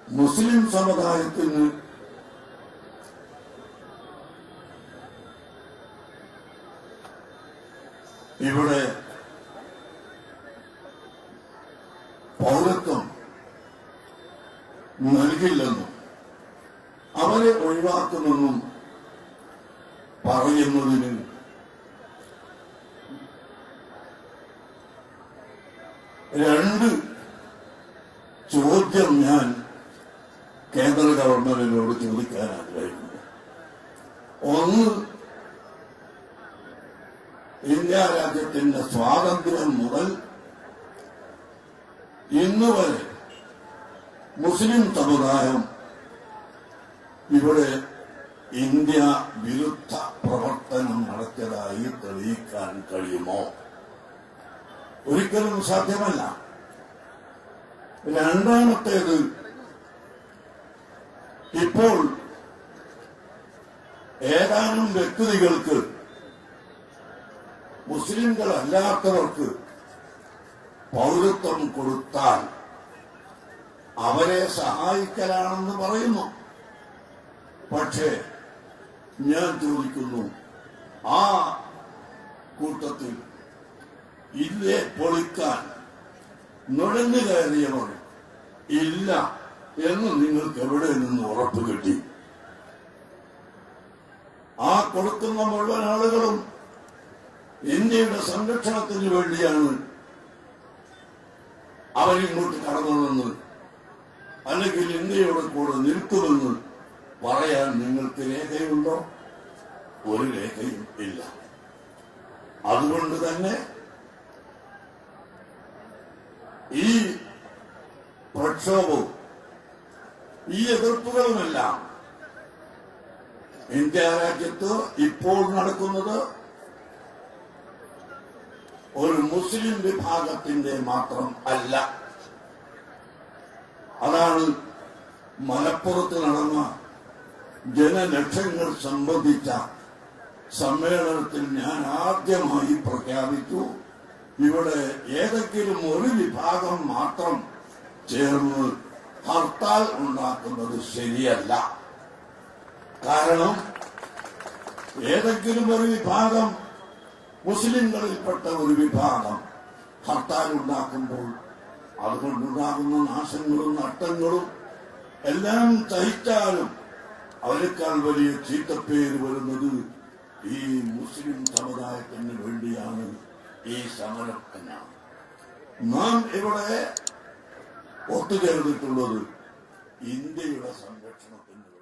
മുസ്ലിം സമുദായത്തിന് ഇവിടെ പൗരത്വം നൽകില്ലെന്നും അവരെ ഒഴിവാക്കുമെന്നും പറയുന്നതിന് രണ്ട് ചോദ്യം ഞാൻ കേന്ദ്ര ഗവൺമെന്റിനോട് ചോദിക്കാൻ ആഗ്രഹിക്കുന്നു ഒന്ന് ഇന്ത്യ രാജ്യത്തിന്റെ സ്വാതന്ത്ര്യം മുതൽ ഇന്ന് വരെ മുസ്ലിം സമുദായം ഇവിടെ ഇന്ത്യ വിരുദ്ധ പ്രവർത്തനം നടത്തിയതായി തെളിയിക്കാൻ കഴിയുമോ ഒരിക്കലും സാധ്യമല്ല രണ്ടാമത്തേത് ഇപ്പോൾ ഏതാനും വ്യക്തികൾക്ക് മുസ്ലിംകളല്ലാത്തവർക്ക് പൗരത്വം കൊടുത്താൽ അവരെ സഹായിക്കലാണെന്ന് പറയുന്നു പക്ഷേ ഞാൻ ചോദിക്കുന്നു ആ കൂട്ടത്തിൽ ഇല്ലേ പൊളിക്കാൻ നുഴഞ്ഞു കയറിയവർ ഇല്ല എന്ന് നിങ്ങൾക്ക് എവിടെ നിന്ന് ഉറപ്പ് കിട്ടി ആ കൊടുക്കുന്ന മുഴുവൻ ആളുകളും ഇന്ത്യയുടെ സംരക്ഷണത്തിന് വേണ്ടിയാണ് അവരിങ്ങോട്ട് കടന്നതെന്ന് അല്ലെങ്കിൽ ഇന്ത്യയുടെ കൂടെ നിൽക്കുമെന്ന് പറയാൻ നിങ്ങൾക്ക് രേഖയുണ്ടോ ഒരു രേഖയും ഇല്ല അതുകൊണ്ട് തന്നെ ഈ പ്രക്ഷോഭവും ഈ എതിർപ്പുകളുമെല്ലാം ഇന്ത്യ രാജ്യത്ത് ഇപ്പോൾ നടക്കുന്നത് ഒരു മുസ്ലിം വിഭാഗത്തിന്റെ മാത്രം അല്ല അതാണ് മലപ്പുറത്ത് നടന്ന ജനലക്ഷങ്ങൾ സംബന്ധിച്ച സമ്മേളനത്തിൽ ഞാൻ ആദ്യമായി പ്രഖ്യാപിച്ചു ഇവിടെ ഏതെങ്കിലും ഒരു വിഭാഗം മാത്രം ചേർന്ന് ഹർത്താൽ ഉണ്ടാക്കുന്നത് ശരിയല്ല കാരണം ഏതെങ്കിലും ഒരു വിഭാഗം മുസ്ലിങ്ങളിൽപ്പെട്ട ഒരു വിഭാഗം ഹർത്താൽ ഉണ്ടാക്കുമ്പോൾ അതുകൊണ്ടുണ്ടാകുന്ന നാശങ്ങളും നഷ്ടങ്ങളും എല്ലാം സഹിച്ചാലും അവരെക്കാൾ വലിയ ചീത്തപ്പേര് വരുന്നത് ഈ മുസ്ലിം സമുദായത്തിന് വേണ്ടിയാണ് ഈ സമരം എന്നാണ് നാം ഇവിടെ ഒത്തുചേർന്നിട്ടുള്ളത് ഇന്ത്യയുടെ സംരക്ഷണത്തിന്